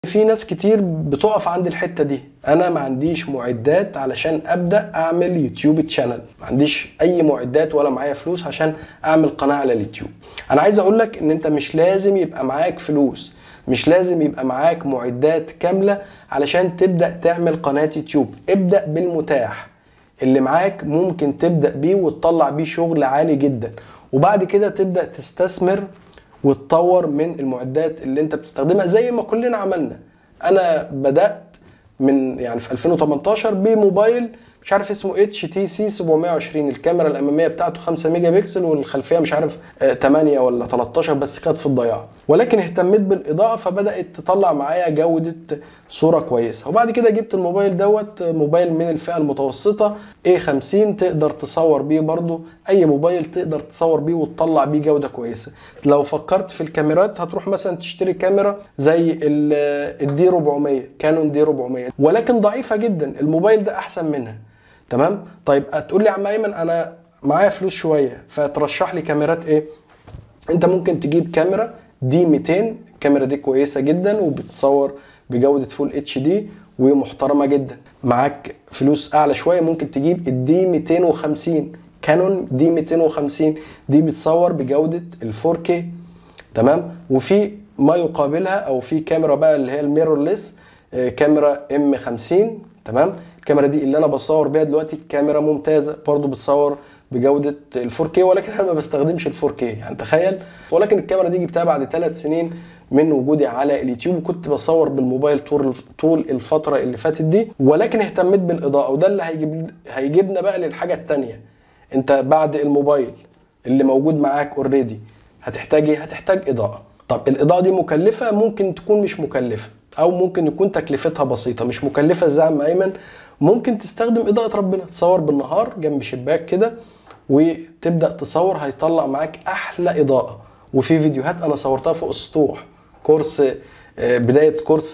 في ناس كتير بتقف عند الحته دي انا ما عنديش معدات علشان ابدا اعمل يوتيوب تشانل ما عنديش اي معدات ولا معايا فلوس عشان اعمل قناه على اليوتيوب انا عايز اقول لك ان انت مش لازم يبقى معاك فلوس مش لازم يبقى معاك معدات كامله علشان تبدا تعمل قناه يوتيوب ابدا بالمتاح اللي معاك ممكن تبدا بيه وتطلع بيه شغل عالي جدا وبعد كده تبدا تستثمر وتطور من المعدات اللي انت بتستخدمها زي ما كلنا عملنا انا بدات من يعني في 2018 بموبايل مش عارف اسمه اتش تي سي 720 الكاميرا الاماميه بتاعته 5 ميجا بكسل والخلفيه مش عارف 8 ولا 13 بس كانت في الضياع ولكن اهتميت بالاضاءه فبدات تطلع معايا جوده صوره كويسه وبعد كده جبت الموبايل دوت موبايل من الفئه المتوسطه A50 تقدر تصور بيه برضو اي موبايل تقدر تصور بيه وتطلع بيه جوده كويسه لو فكرت في الكاميرات هتروح مثلا تشتري كاميرا زي الدي 400 كانون دي 400 ولكن ضعيفه جدا الموبايل ده احسن منها تمام طيب هتقول لي يا عم ايمن انا معايا فلوس شويه فترشح لي كاميرات ايه انت ممكن تجيب كاميرا دي 200 الكاميرا دي كويسه جدا وبتصور بجوده فول اتش دي ومحترمه جدا معاك فلوس اعلى شويه ممكن تجيب الدي 250 كانون دي 250 دي بتصور بجوده ال 4K تمام وفي ما يقابلها او في كاميرا بقى اللي هي الميرورلس كاميرا ام 50 تمام الكاميرا دي اللي انا بصور بيها دلوقتي كاميرا ممتازه برضو بتصور بجوده ال 4K ولكن انا ما بستخدمش ال 4K يعني تخيل ولكن الكاميرا دي جبتها بعد ثلاث سنين من وجودي على اليوتيوب وكنت بصور بالموبايل طول طول الفتره اللي فاتت دي ولكن اهتميت بالاضاءه وده اللي هيجيب هيجيبنا بقى للحاجه الثانيه انت بعد الموبايل اللي موجود معاك اوريدي هتحتاج ايه هتحتاج اضاءه طب الاضاءه دي مكلفه ممكن تكون مش مكلفه او ممكن يكون تكلفتها بسيطه مش مكلفه زي عم ايمن ممكن تستخدم اضاءه ربنا تصور بالنهار جنب شباك كده وتبدا تصور هيطلع معاك احلى اضاءه وفي فيديوهات انا صورتها فوق السطوح كورس بدايه كورس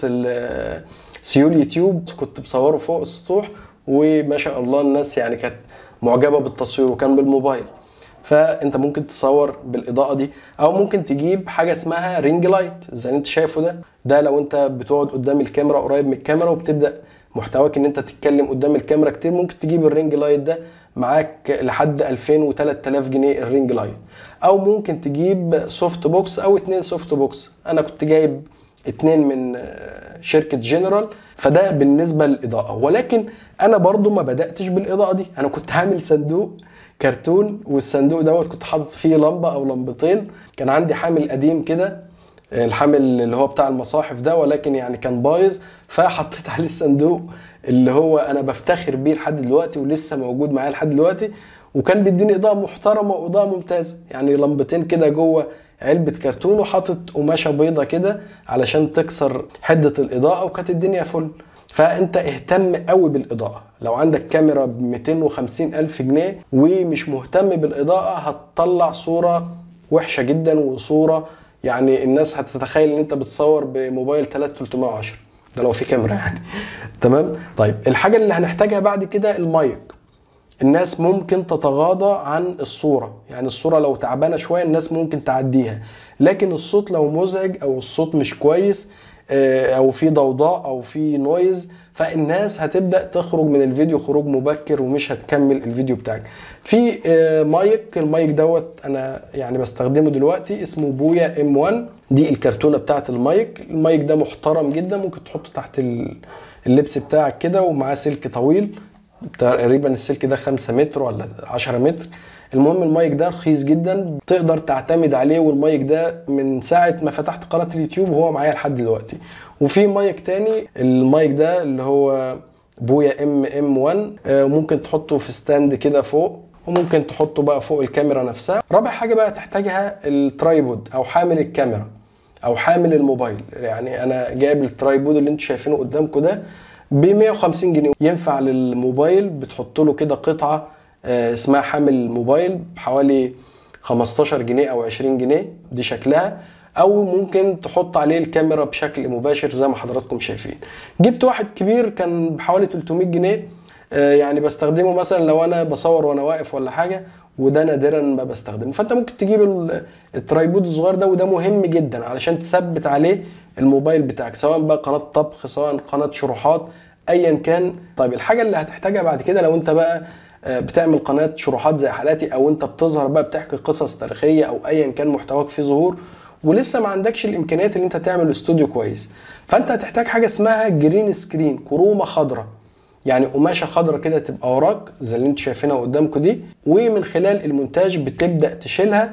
سيول يوتيوب كنت بصوره فوق السطوح وما شاء الله الناس يعني كانت معجبه بالتصوير وكان بالموبايل فانت ممكن تصور بالاضاءه دي او ممكن تجيب حاجه اسمها رينج لايت زي اللي انت شايفه ده ده لو انت بتقعد قدام الكاميرا قريب من الكاميرا وبتبدا محتواك ان انت تتكلم قدام الكاميرا كتير ممكن تجيب الرينج لايت ده معاك لحد 2000 و3000 جنيه الرينج لايت او ممكن تجيب سوفت بوكس او اتنين سوفت بوكس انا كنت جايب اتنين من شركة جنرال فده بالنسبة للإضاءة ولكن أنا برضو ما بدأتش بالإضاءة دي أنا كنت عامل صندوق كرتون والصندوق دوت كنت حاطط فيه لمبة أو لمبتين كان عندي حامل قديم كده الحامل اللي هو بتاع المصاحف ده ولكن يعني كان بايظ فحطيت عليه الصندوق اللي هو انا بفتخر بيه لحد دلوقتي ولسه موجود معايا لحد دلوقتي وكان بيديني اضاءه محترمه واضاءه ممتازه يعني لمبتين كده جوه علبه كرتون وحاطط قماشه بيضه كده علشان تكسر حده الاضاءه وكانت الدنيا فل فانت اهتم قوي بالاضاءه لو عندك كاميرا ب 250 الف جنيه ومش مهتم بالاضاءه هتطلع صوره وحشه جدا وصوره يعني الناس هتتخيل ان انت بتصور بموبايل 3310 ده لو في كاميرا يعني تمام طيب الحاجه اللي هنحتاجها بعد كده المايك الناس ممكن تتغاضى عن الصوره يعني الصوره لو تعبانه شويه الناس ممكن تعديها لكن الصوت لو مزعج او الصوت مش كويس او في ضوضاء او في نويز فالناس هتبدا تخرج من الفيديو خروج مبكر ومش هتكمل الفيديو بتاعك في مايك المايك دوت انا يعني بستخدمه دلوقتي اسمه بويا ام 1 دي الكرتونه بتاعت المايك المايك ده محترم جدا ممكن تحطه تحت اللبس بتاعك كده ومعاه سلك طويل تقريبا السلك ده 5 متر ولا 10 متر المهم المايك ده رخيص جدا تقدر تعتمد عليه والمايك ده من ساعه ما فتحت قناه اليوتيوب وهو معايا لحد دلوقتي وفي مايك تاني المايك ده اللي هو بويا ام ام 1 ممكن تحطه في ستاند كده فوق وممكن تحطه بقى فوق الكاميرا نفسها رابع حاجه بقى تحتاجها الترايبود او حامل الكاميرا او حامل الموبايل يعني انا جايب الترايبود اللي انتوا شايفينه قدامكم ده ب 150 جنيه ينفع للموبايل بتحط له كده قطعه اسمها حامل موبايل بحوالي 15 جنيه او 20 جنيه دي شكلها او ممكن تحط عليه الكاميرا بشكل مباشر زي ما حضراتكم شايفين جبت واحد كبير كان بحوالي 300 جنيه آه، يعني بستخدمه مثلا لو انا بصور وانا واقف ولا حاجه وده نادرا ما بستخدمه فانت ممكن تجيب ال- الترايبود الصغير ده وده مهم جدا علشان تثبت عليه الموبايل بتاعك سواء بقى قناه طبخ سواء قناه شروحات ايا كان طيب الحاجه اللي هتحتاجها بعد كده لو انت بقى آه، بتعمل قناه شروحات زي حالاتي او انت بتظهر بقى بتحكي قصص تاريخيه او ايا كان محتواك فيه ظهور ولسه ما عندكش الامكانيات اللي انت تعمل استوديو كويس فانت هتحتاج حاجه اسمها جرين سكرين كرومه خضراء يعني قماشه خضراء كده تبقى وراك زي اللي انتوا شايفينها قدامكم دي ومن خلال المونتاج بتبدا تشيلها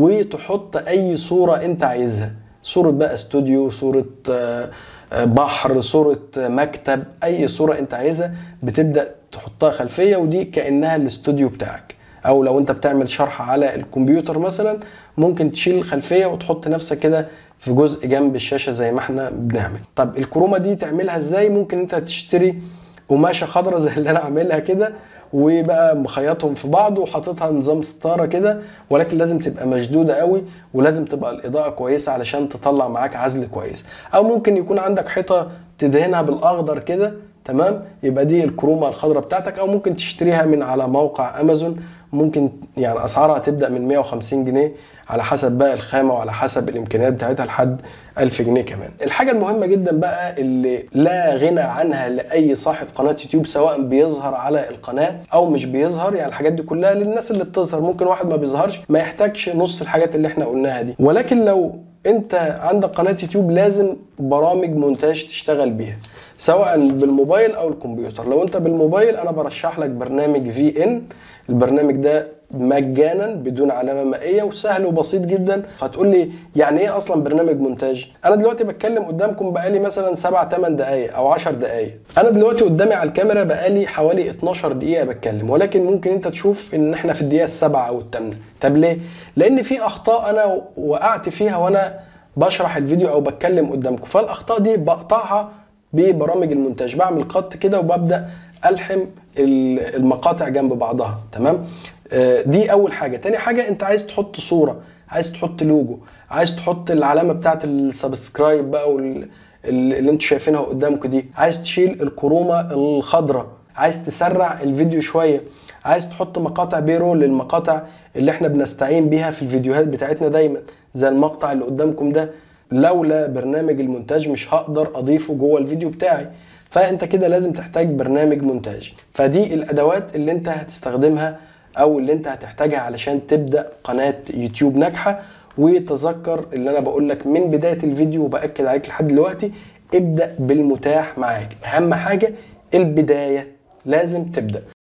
وتحط اي صوره انت عايزها صوره بقى استوديو صوره آه، آه، بحر صوره آه، مكتب اي صوره انت عايزها بتبدا تحطها خلفيه ودي كانها الاستوديو بتاعك او لو انت بتعمل شرح على الكمبيوتر مثلا ممكن تشيل الخلفيه وتحط نفسك كده في جزء جنب الشاشه زي ما احنا بنعمل طب الكرومه دي تعملها ازاي ممكن انت تشتري قماشه خضراء زي اللي انا عاملها كده وبقى مخيطهم في بعض وحاططها نظام ستاره كده ولكن لازم تبقى مشدوده قوي ولازم تبقى الاضاءه كويسه علشان تطلع معاك عزل كويس او ممكن يكون عندك حيطه تدهنها بالاخضر كده تمام يبقى دي الكرومه الخضراء بتاعتك او ممكن تشتريها من على موقع امازون ممكن يعني اسعارها تبدا من 150 جنيه على حسب بقى الخامه وعلى حسب الامكانيات بتاعتها لحد 1000 جنيه كمان الحاجه المهمه جدا بقى اللي لا غنى عنها لاي صاحب قناه يوتيوب سواء بيظهر على القناه او مش بيظهر يعني الحاجات دي كلها للناس اللي بتظهر ممكن واحد ما بيظهرش ما يحتاجش نص الحاجات اللي احنا قلناها دي ولكن لو انت عندك قناه يوتيوب لازم برامج مونتاج تشتغل بيها سواء بالموبايل او الكمبيوتر لو انت بالموبايل انا برشح لك برنامج في ان البرنامج ده مجانا بدون علامه مائيه وسهل وبسيط جدا هتقول لي يعني ايه اصلا برنامج مونتاج انا دلوقتي بتكلم قدامكم بقالي مثلا 7 8 دقائق او 10 دقائق انا دلوقتي قدامي على الكاميرا بقالي حوالي 12 دقيقه بتكلم ولكن ممكن انت تشوف ان احنا في الدقيقه السابعه او الثامنه طب ليه لان في اخطاء انا وقعت فيها وانا بشرح الفيديو او بتكلم قدامكم فالاخطاء دي بقطعها ببرامج المونتاج بعمل قط كده وببدا الحم ال- المقاطع جنب بعضها تمام آه، دي اول حاجه تاني حاجه انت عايز تحط صوره عايز تحط لوجو عايز تحط العلامه بتاعه السبسكرايب بقى وال- ال- اللي انتوا شايفينها قدامكم دي عايز تشيل الكرومه الخضراء عايز تسرع الفيديو شويه عايز تحط مقاطع بيرول للمقاطع اللي احنا بنستعين بيها في الفيديوهات بتاعتنا دايما زي المقطع اللي قدامكم ده لولا برنامج المونتاج مش هقدر اضيفه جوه الفيديو بتاعي فانت كده لازم تحتاج برنامج مونتاج فدي الادوات اللي انت هتستخدمها او اللي انت هتحتاجها علشان تبدا قناه يوتيوب ناجحه وتذكر اللي انا بقول لك من بدايه الفيديو وباكد عليك لحد دلوقتي ابدا بالمتاح معاك اهم حاجه البدايه لازم تبدا